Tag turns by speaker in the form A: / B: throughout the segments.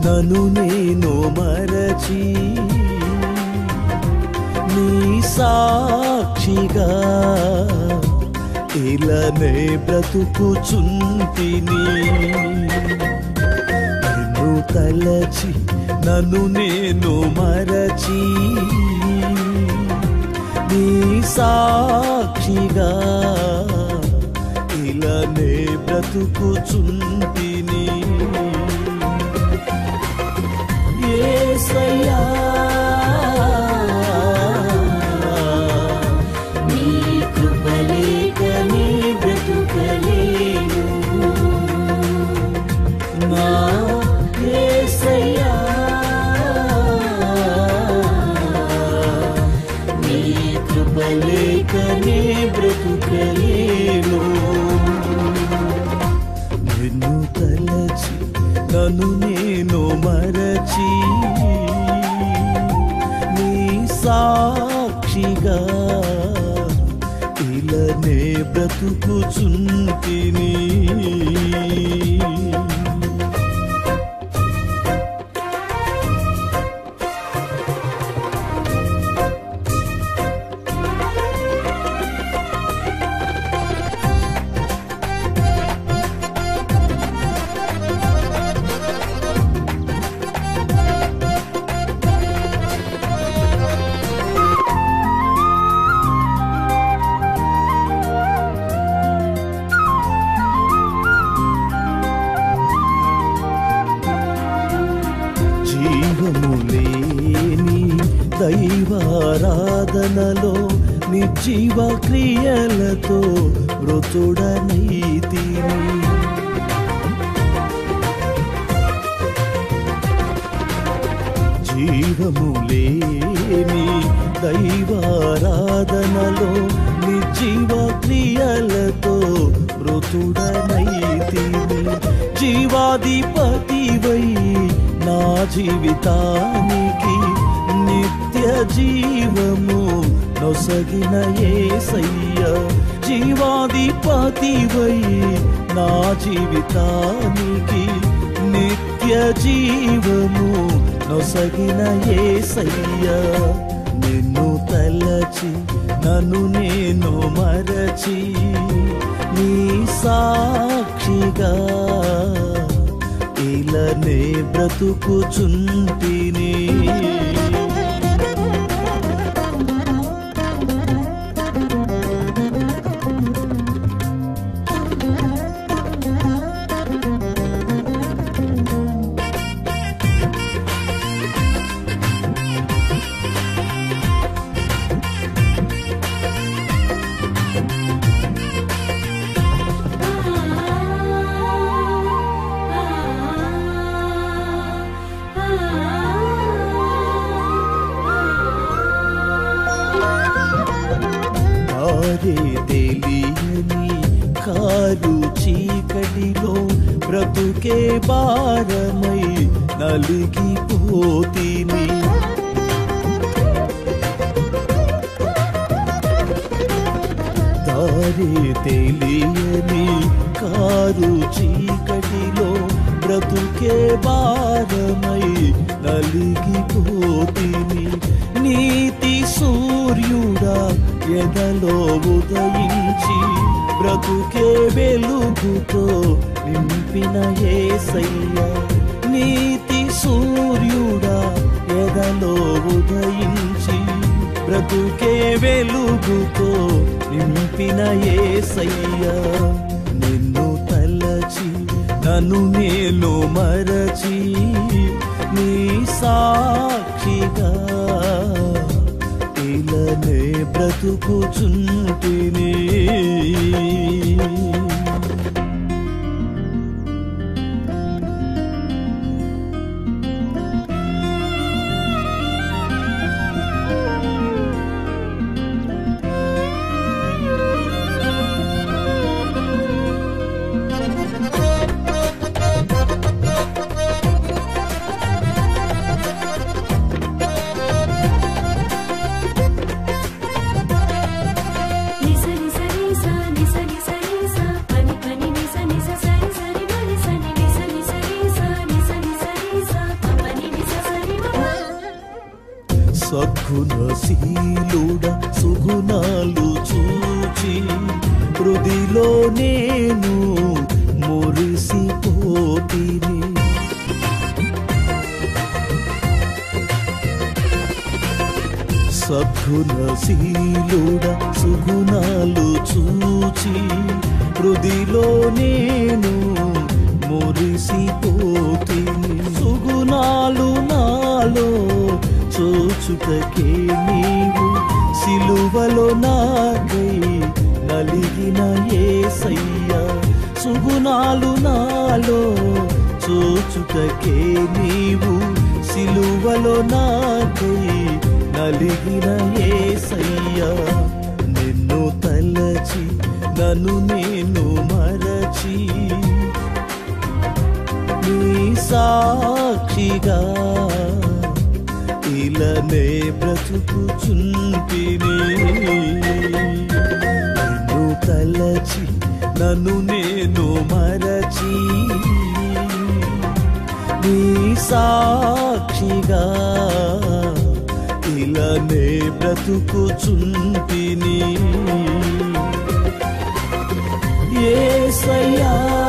A: నన్ను నేను మరచి నీ సాక్షిగా ఇలానే బ్రతుకుచుంటిని నిన్ను తలచి నన్ను నేను మరచి నీ సాక్షిగా ఇలానే బ్రతుకుచుంటిని ఏసయ్యా
B: నీ కృపలేకనే బ్రతుకలేను
A: నా ఏసయ్యా
B: నీ కృపలేకనే
A: బ్రతుకలేను నిన్ను తలచి నన్ను నేను మరచి నీ సాక్షిగా ఇలానే బ్రతుకుచుంటిని జీవము లేని దైవారాధనలో నిర్జీవ క్రియలతో మృతుడనైతిని జీవము లేని దైవారాధనలో నిర్జీవ క్రియలతో మృతుడనైతిని జీవాధిపతివై నా జీవితానికి నిత్య జీవము నొసగిన ఏసయ్య జీవాధిపతివై నా జీవితానికి నిత్య జీవము నొసగిన ఏసయ్య నిన్ను తలచి నన్ను నేను మరచి నీ సాక్షిగా ఇలానే బ్రతుకుచుంటిని కారే తెలియని కారు చీకటిలో బ్రతుకే భారమై నలిగిపోతిని దారి తెలియని కారు చీకటిలో బ్రతుకే భారమై నలిగిపోతిని నీతి సూర్యుడా ఎదలో ఉదయించి బ్రతుకే వెలుగుతో నింపిన ఏసయ్య నీతి సూర్యుడా ఎదలో ఉదయించి బ్రతుకే వెలుగుతో నింపిన ఏసయ్య నిన్ను తలచి నన్ను నేను మరచి నీ సాక్షిగా ఇలానే బ్రతుకుచుంటిని
B: నిస నిస నిస నిస నిస నిస
A: సద్గుణశీలుడ సుగుణాలు చూచి హృదిలో నేను మురిసిపోతిని సద్గుణశీలుడ సుగుణాలు చూచి హృదిలో నేను మురిసిపోతిని సుగుణాలు నాలో చూచుటకే నీవు సిలువలో నాకై నలిగిన ఏసయ్యా సుగుణాలు నాలో చూచుటకే నీవు సిలువలో నాకై నలిగిన ఏసయ్యా నిన్ను తలచి నన్ను నేను మరచి నీ సాక్షిగా ఇలానే బ్రతుకుచుంటిని నిన్ను తలచి నన్ను నేను మరచి నీ సాక్షిగా ఇలానే బ్రతుకుచుంటిని ఏసయ్యా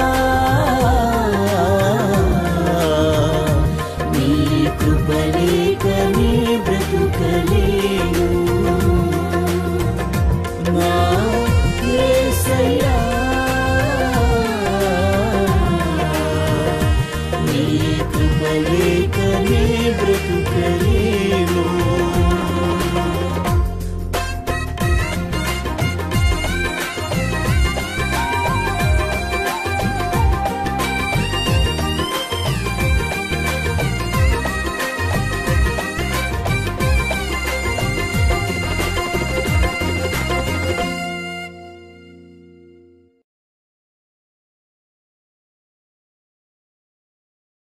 B: నీ కృపలేకనే బ్రతుకలేను
A: నా ఏసయ్యా
B: నీ కృపలేకనే బ్రతుకలేను